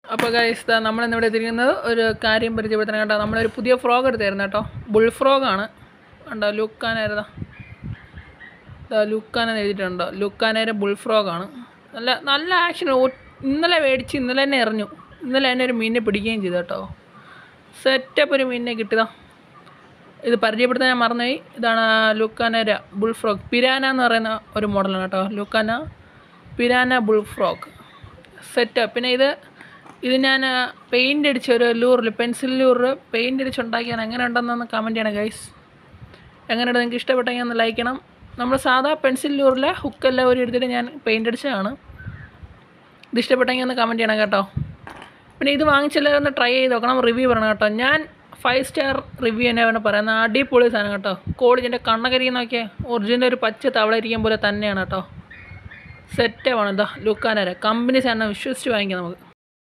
അപ്പോൾ ഗൈസ് ദാ നമ്മളിന്നിവിടെ എത്തിയിരിക്കുന്നത് ഒരു കാര്യം പരിചയപ്പെടുത്തണം കേട്ടോ നമ്മളൊരു പുതിയ ഫ്രോഗ് എടുത്തായിരുന്നു കേട്ടോ ബുൾ ഫ്രോഗാണ് കണ്ടോ ലുക്കാനായിരുന്നോ ഇതാ ലുക്കാനെന്ന് എഴുതിയിട്ടുണ്ടോ ലുക്കാനേരെ ബുൾ ഫ്രോഗാണ് നല്ല നല്ല ആക്ഷൻ ഇന്നലെ മേടിച്ച് ഇന്നലെ തന്നെ എറിഞ്ഞു ഇന്നലെ തന്നെ ഒരു മീനിനെ പിടിക്കുകയും ചെയ്തു കേട്ടോ സെറ്റപ്പ് ഒരു മീനിനെ കിട്ടിയതാ ഇത് പരിചയപ്പെടുത്താൻ ഞാൻ മറന്നുപോയി ഇതാണ് ലുക്കാനര ബുൾ ഫ്രോഗ് പിരാന എന്ന് പറയുന്ന ഒരു മോഡലാണ് കേട്ടോ ലുക്കാന പിരാന ബുൾ ഫ്രോഗ് സെറ്റപ്പ് പിന്നെ ഇത് ഇത് ഞാൻ പെയിൻ്റ് അടിച്ച ഒരു ലൂറിൽ പെൻസിൽ ലൂറിൽ പെയിൻ്റ് അടിച്ചുണ്ടാക്കിയാണ് എങ്ങനെ ഉണ്ടെന്നൊന്ന് കമൻറ്റ് ചെയ്യണം ഗൈസ് എങ്ങനെയുണ്ട് നിങ്ങൾക്ക് ഇഷ്ടപ്പെട്ടെങ്കിൽ ഒന്ന് ലൈക്ക് ചെയ്യണം നമ്മൾ സാധാ പെൻസിൽ ലൂറിലെ ഹുക്കെല്ലാം ഒരു എടുത്തിട്ട് ഞാൻ പെയിൻ്റ് അടിച്ചതാണ് ഇത് ഇഷ്ടപ്പെട്ടെങ്കിൽ ഒന്ന് കമൻറ്റ് ചെയ്യണം കേട്ടോ പിന്നെ ഇത് വാങ്ങിച്ചെല്ലാവരും ഒന്ന് ട്രൈ ചെയ്ത് നോക്കണം റിവ്യൂ പറയണം കേട്ടോ ഞാൻ ഫൈവ് സ്റ്റാർ റിവ്യൂ തന്നെയാണ് പറയുന്നത് അടിപൊളി സാധനം കേട്ടോ കോളേജിൻ്റെ കണ്ണകരി നോക്കിയാൽ ഒറിജിനൽ ഒരു പച്ച തവള ഇരിക്കാൻ പോലെ തന്നെയാണ് കേട്ടോ സെറ്റാണ് എന്താ ലുക്കാനര കമ്പനി സാധനം വിശ്വസിച്ച് വാങ്ങിക്കാം നമുക്ക്